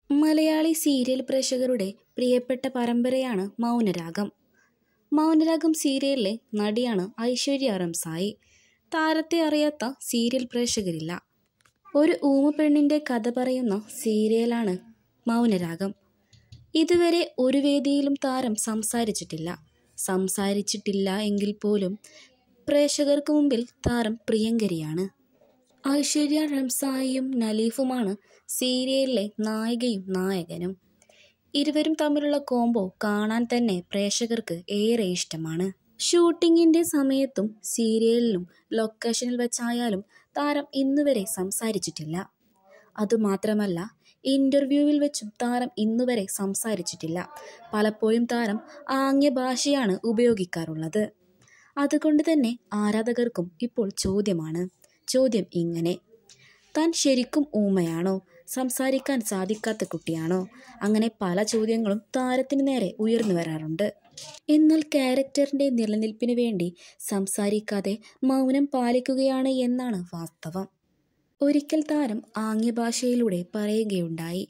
Malayali serial പ്രേക്ഷകരുടെ പ്രിയപ്പെട്ട പരമ്പരയാണ് മൗനരാഗം മൗനരാഗം സീരിയലിലെ നടിയാണ് ഐശ്വര്യ റംസായി താരത്തെ അറിയാത്ത സീരിയൽ പ്രേക്ഷകരില്ല ഒരു ഊമ പെണ്ണിൻ്റെ കഥ പറയുന്ന സീരിയലാണ് മൗനരാഗം ഇതുവരെ ഒരു വേദിയിലും താരം സംസാരിച്ചിട്ടില്ല സംസാരിച്ചിട്ടില്ല എങ്കിൽ പോലും പ്രേക്ഷകർക്ക് മുമ്പിൽ താരം പ്രിയങ്കരിയാണ് ഐശ്വര്യ റംസായിയും നലീഫുമാണ് സീരിയലിലെ നായികയും നായകനും ഇരുവരും തമ്മിലുള്ള കോംബോ കാണാൻ തന്നെ പ്രേക്ഷകർക്ക് ഏറെ ഇഷ്ടമാണ് ഷൂട്ടിങ്ങിൻ്റെ സമയത്തും സീരിയലിലും ലൊക്കേഷനിൽ വെച്ചായാലും താരം ഇന്നുവരെ സംസാരിച്ചിട്ടില്ല അതുമാത്രമല്ല ഇൻ്റർവ്യൂവിൽ വെച്ചും താരം ഇന്നുവരെ സംസാരിച്ചിട്ടില്ല പലപ്പോഴും താരം ആംഗ്യ ഭാഷയാണ് ഉപയോഗിക്കാറുള്ളത് അതുകൊണ്ട് തന്നെ ആരാധകർക്കും ഇപ്പോൾ ചോദ്യമാണ് ചോദ്യം ഇങ്ങനെ താൻ ശരിക്കും ഊമയാണോ സംസാരിക്കാൻ സാധിക്കാത്ത കുട്ടിയാണോ അങ്ങനെ പല ചോദ്യങ്ങളും താരത്തിന് നേരെ ഉയർന്നു വരാറുണ്ട് എന്നാൽ ക്യാരക്ടറിൻ്റെ നിലനിൽപ്പിന് വേണ്ടി സംസാരിക്കാതെ മൗനം പാലിക്കുകയാണ് എന്നാണ് വാസ്തവം ഒരിക്കൽ താരം ആംഗ്യഭാഷയിലൂടെ പറയുകയുണ്ടായി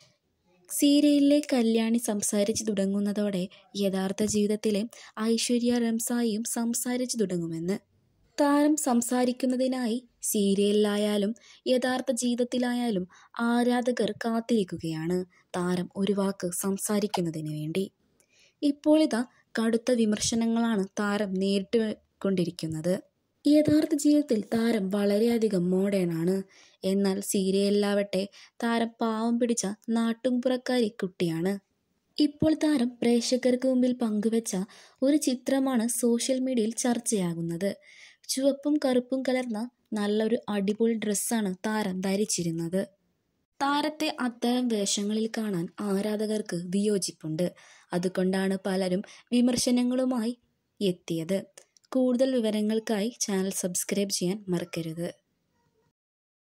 സീരിയലിലെ കല്യാണി സംസാരിച്ചു തുടങ്ങുന്നതോടെ യഥാർത്ഥ ജീവിതത്തിലെ ഐശ്വര്യ റംസായിയും സംസാരിച്ചു തുടങ്ങുമെന്ന് താരം സംസാരിക്കുന്നതിനായി സീരിയലിലായാലും യഥാർത്ഥ ജീവിതത്തിലായാലും ആരാധകർ കാത്തിരിക്കുകയാണ് താരം ഒരു വാക്ക് സംസാരിക്കുന്നതിന് വേണ്ടി ഇപ്പോൾ ഇതാ കടുത്ത വിമർശനങ്ങളാണ് താരം നേരിട്ട് കൊണ്ടിരിക്കുന്നത് യഥാർത്ഥ ജീവിതത്തിൽ താരം വളരെയധികം മോഡേൺ ആണ് എന്നാൽ സീരിയലിലാവട്ടെ താരം പാവം പിടിച്ച നാട്ടുംപുറക്കാരി കുട്ടിയാണ് ഇപ്പോൾ താരം പ്രേക്ഷകർക്ക് മുമ്പിൽ പങ്കുവച്ച ഒരു ചിത്രമാണ് സോഷ്യൽ മീഡിയയിൽ ചർച്ചയാകുന്നത് ചുവപ്പും കറുപ്പും കലർന്ന നല്ലൊരു അടിപൊളി ഡ്രസ്സാണ് താരം ധരിച്ചിരുന്നത് താരത്തെ അത്തരം വേഷങ്ങളിൽ കാണാൻ ആരാധകർക്ക് വിയോജിപ്പുണ്ട് അതുകൊണ്ടാണ് പലരും വിമർശനങ്ങളുമായി എത്തിയത് കൂടുതൽ വിവരങ്ങൾക്കായി ചാനൽ സബ്സ്ക്രൈബ് ചെയ്യാൻ മറക്കരുത്